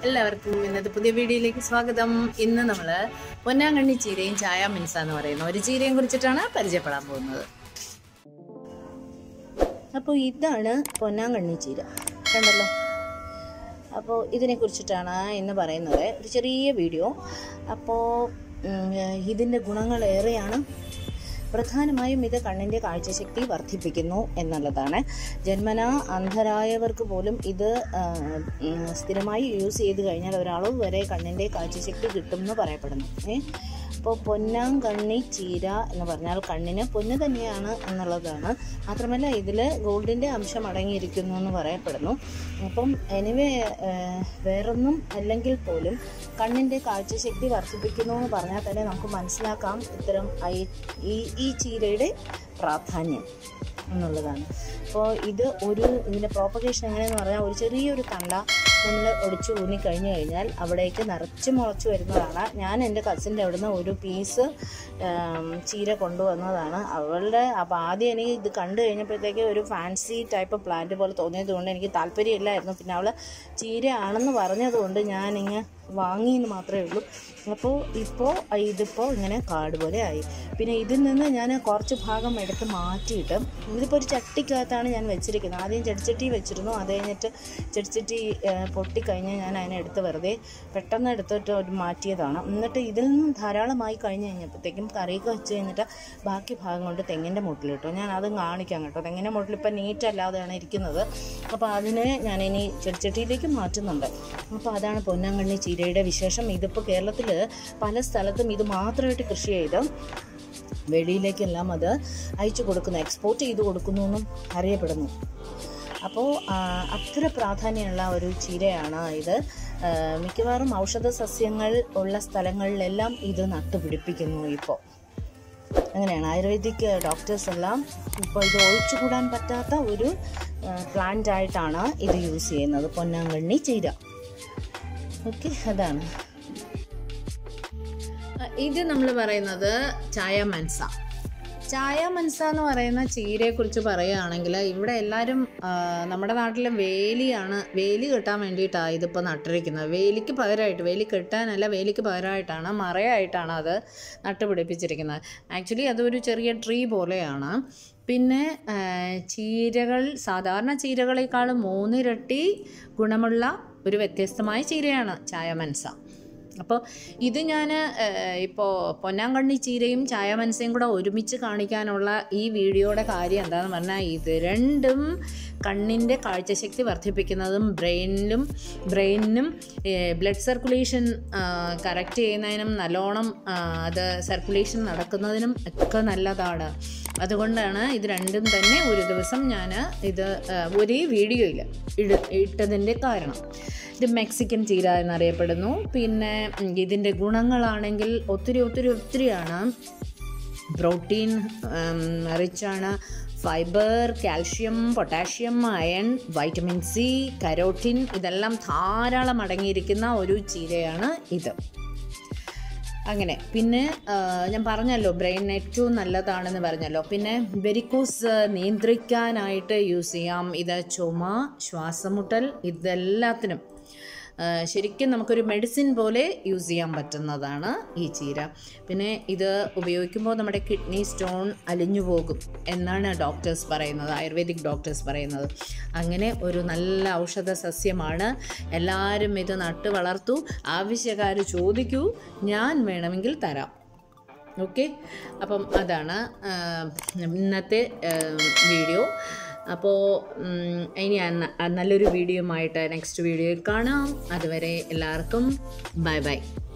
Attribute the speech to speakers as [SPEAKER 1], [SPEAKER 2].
[SPEAKER 1] എല്ലാവർക്കും ഇന്നത്തെ പുതിയ വീഡിയോയിലേക്ക് സ്വാഗതം ഇന്ന് നമ്മൾ പൊന്നാങ്കണ്ണി ചീരയും ചായ മിൻസ എന്ന് പറയുന്ന ഒരു ചീരയും കുറിച്ചിട്ടാണ് പരിചയപ്പെടാൻ പോകുന്നത് അപ്പോൾ ഇതാണ് പൊന്നാങ്കണ്ണി ചീര കണ്ടല്ലോ അപ്പോൾ ഇതിനെ കുറിച്ചിട്ടാണ് ഇന്ന് പറയുന്നത് ഒരു ചെറിയ വീഡിയോ അപ്പോൾ ഇതിൻ്റെ ഗുണങ്ങൾ ഏറെയാണ് പ്രധാനമായും ഇത് കണ്ണിൻ്റെ കാഴ്ചശക്തി വർദ്ധിപ്പിക്കുന്നു എന്നുള്ളതാണ് ജന്മന അന്ധരായവർക്ക് പോലും ഇത് ആ, ഉം, സ്ഥിരമായി യൂസ് ചെയ്ത് കഴിഞ്ഞാൽ ഒരളവ് വരെ കണ്ണിൻ്റെ കാഴ്ചശക്തി കിട്ടും എന്ന് പറയപ്പെടുന്നു ഏ അപ്പോൾ പൊന്നാങ്കണ്ണി ചീര എന്ന് പറഞ്ഞാൽ കണ്ണിന് പൊന്ന് തന്നെയാണ് എന്നുള്ളതാണ് മാത്രമല്ല ഇതിൽ ഗോൾഡിൻ്റെ അംശം അടങ്ങിയിരിക്കുന്നു എന്ന് പറയപ്പെടുന്നു അപ്പം എനിവേ വേറൊന്നും അല്ലെങ്കിൽ പോലും കണ്ണിൻ്റെ കാഴ്ചശക്തി വർദ്ധിപ്പിക്കുന്നു എന്ന് പറഞ്ഞാൽ തന്നെ നമുക്ക് മനസ്സിലാക്കാം ഇത്തരം ഐ- ഈ ഈ ചീരയുടെ പ്രാധാന്യം എന്നുള്ളതാണ് അപ്പോൾ ഇത് ഒരു ഇതിൻ്റെ പ്രോപ്പഗേഷൻ എങ്ങനെയെന്ന് പറഞ്ഞാൽ ഒരു ചെറിയൊരു തണ്ട നമ്മൾ ഒടിച്ച് ഊന്നി കഴിഞ്ഞു കഴിഞ്ഞാൽ അവിടേക്ക് നിറച്ച് മുളച്ച് വരുന്നതാണ് ഞാൻ എൻ്റെ കസിൻ്റെ അവിടുന്ന് ഒരു പീസ് ചീര കൊണ്ടുവന്നതാണ് അവളുടെ അപ്പോൾ ആദ്യം എനിക്ക് ഇത് കണ്ടു കഴിഞ്ഞപ്പോഴത്തേക്ക് ഒരു ഫാൻസി ടൈപ്പ് പ്ലാന്റ് പോലെ തോന്നിയത് കൊണ്ട് എനിക്ക് താല്പര്യമില്ലായിരുന്നു പിന്നെ അവൾ ചീര ആണെന്ന് പറഞ്ഞതുകൊണ്ട് ഞാനിങ്ങ് വാങ്ങിയെന്ന് മാത്രമേ ഉള്ളൂ അപ്പോൾ ഇപ്പോൾ ഇതിപ്പോൾ ഇങ്ങനെ കാട് പോലെ ആയി പിന്നെ ഇതിൽ നിന്ന് ഞാൻ കുറച്ച് ഭാഗം എടുത്ത് മാറ്റിയിട്ട് ഇതിപ്പോൾ ഒരു ചട്ടിക്കകത്താണ് ഞാൻ വെച്ചിരിക്കുന്നത് ആദ്യം ചെടിച്ചട്ടി വെച്ചിരുന്നു അത് കഴിഞ്ഞിട്ട് ചെടിച്ചട്ടി ഏഹ്, പൊട്ടിക്കഴിഞ്ഞ് ഞാൻ അതിനെ എടുത്ത് വെറുതെ പെട്ടെന്ന് എടുത്തിട്ട് ഒരു മാറ്റിയതാണ് എന്നിട്ട് ഇതിൽ നിന്നും ധാരാളമായി കഴിഞ്ഞ് കഴിഞ്ഞപ്പോഴത്തേക്കും കറിയൊക്കെ വെച്ച് കഴിഞ്ഞിട്ട് ബാക്കി ഭാഗം കൊണ്ട് തെങ്ങിൻ്റെ മുട്ടിലിട്ടു ഞാൻ അതും കാണിക്കാം കേട്ടോ തെങ്ങിൻ്റെ മുട്ടിൽ ഇപ്പം നീറ്റ് അല്ലാതെയാണ് ഇരിക്കുന്നത് അപ്പോൾ അതിനെ ഞാൻ ഇനി ചെടിച്ചട്ടിയിലേക്ക് മാറ്റുന്നുണ്ട് അപ്പോൾ അതാണ് പൊന്നാങ്കണ്ണി ചീരയുടെ വിശേഷം ഇതിപ്പോൾ കേരളത്തിൽ പല സ്ഥലത്തും ഇത് മാത്രമായിട്ട് കൃഷി ചെയ്ത് വെളിയിലേക്കെല്ലാം അത് അയച്ചു കൊടുക്കുന്നു എക്സ്പോർട്ട് ചെയ്ത് കൊടുക്കുന്നു എന്നും അറിയപ്പെടുന്നു അപ്പോൾ ആ, അത്ര പ്രാധാന്യമുള്ള ഒരു ചീരയാണ് ഇത് ആ, മിക്കവാറും ഔഷധ സസ്യങ്ങൾ ഉള്ള സ്ഥലങ്ങളിലെല്ലാം ഇത് നട്ടുപിടിപ്പിക്കുന്നു ഇപ്പോൾ അങ്ങനെയാണ് ആയുർവേദിക് ഡോക്ടേഴ്സ് എല്ലാം ഇപ്പോൾ ഇത് ഒഴിച്ചുകൂടാൻ പറ്റാത്ത ഒരു പ്ലാന്റ് ആയിട്ടാണ് ഇത് യൂസ് ചെയ്യുന്നത് പൊന്നാങ്കണ്ണി ചീര ഓക്കെ അതാണ് ഇത് നമ്മൾ പറയുന്നത് ചായ മൻസ ചായ മൻസ എന്ന് പറയുന്ന ചീരയെക്കുറിച്ച് പറയുകയാണെങ്കിൽ ഇവിടെ എല്ലാവരും ആ, നമ്മുടെ നാട്ടിൽ വേലിയാണ് വേലി കെട്ടാൻ വേണ്ടിയിട്ടാണ് ഇതിപ്പോൾ നട്ടിരിക്കുന്നത് വേലിക്ക് പകരമായിട്ട് വേലി കെട്ടാനല്ല വേലിക്ക് പകരമായിട്ടാണ് മറയായിട്ടാണ് അത് നട്ടുപിടിപ്പിച്ചിരിക്കുന്നത് ആക്ച്വലി അതൊരു ചെറിയ ട്രീ പോലെയാണ് പിന്നെ ആ, ചീരകൾ സാധാരണ ചീരകളെക്കാളും മൂന്നിരട്ടി ഗുണമുള്ള ഒരു വ്യത്യസ്തമായ ചീരയാണ് ചായ മൻസ അപ്പോൾ ഇത് ഞാൻ ഇപ്പോൾ പൊന്നാങ്കണ്ണി ചീരയും ചായ മനസ്സയും കൂടെ ഒരുമിച്ച് കാണിക്കാനുള്ള ഈ വീഡിയോയുടെ കാര്യം എന്താണെന്ന് പറഞ്ഞാൽ ഇത് രണ്ടും കണ്ണിൻ്റെ കാഴ്ചശക്തി വർദ്ധിപ്പിക്കുന്നതും ബ്രെയിനിലും ബ്രെയിനിനും ബ്ലഡ് സർക്കുലേഷൻ കറക്റ്റ് ചെയ്യുന്നതിനും നല്ലോണം ആ, അത് സർക്കുലേഷൻ നടക്കുന്നതിനും ഒക്കെ നല്ലതാണ് അതുകൊണ്ടാണ് ഇത് രണ്ടും തന്നെ ഒരു ദിവസം ഞാൻ ഇത് ആ, ഒരേ വീഡിയോയിൽ ഇട ഇട്ടതിൻ്റെ കാരണം ഇത് മെക്സിക്കൻ ചീര എന്നറിയപ്പെടുന്നു പിന്നെ ഉം, ഇതിൻ്റെ ഗുണങ്ങളാണെങ്കിൽ ഒത്തിരി ഒത്തിരി ഒത്തിരിയാണ് പ്രോട്ടീൻ റിച്ചാണ് fibre calcium potassium iron vitamin C carotene ഇതെല്ലാം ധാരാളം അടങ്ങിയിരിക്കുന്ന ഒരു ചീരയാണ് ഇത് അങ്ങനെ പിന്നെ ആ, ഞാൻ പറഞ്ഞല്ലോ ബ്രെയിൻ ഏറ്റവും നല്ലതാണെന്ന് പറഞ്ഞല്ലോ പിന്നെ വെരിക്കോസ് നിയന്ത്രിക്കാനായിട്ട് യൂസ് ചെയ്യാം ഇത് ചുമ ശ്വാസമുട്ടൽ ഇതെല്ലാത്തിനും ആ, ശരിക്കും നമുക്കൊരു മെഡിസിൻ പോലെ യൂസ് ചെയ്യാൻ പറ്റുന്നതാണ് ഈ ചീര പിന്നെ ഇത് ഉപയോഗിക്കുമ്പോൾ നമ്മുടെ കിഡ്നി സ്റ്റോൺ അലിഞ്ഞു പോകും എന്നാണ് ഡോക്ടേഴ്സ് പറയുന്നത് ആയുർവേദിക് ഡോക്ടേഴ്സ് പറയുന്നത് അങ്ങനെ ഒരു നല്ല ഔഷധ സസ്യമാണ് എല്ലാവരും ഇത് നട്ട് വളർത്തു ആവശ്യക്കാർ ചോദിക്കൂ ഞാൻ വേണമെങ്കിൽ തരാം ഓക്കെ അപ്പം അതാണ് ആ, ഇന്നത്തെ ആ, വീഡിയോ അപ്പോൾ ഉം, ഇനി ആ- ആ നല്ലൊരു വീഡിയോ ആയിട്ട് നെക്സ്റ്റ് വീഡിയോയിൽ കാണാം അതുവരെ എല്ലാവർക്കും ബൈ ബൈ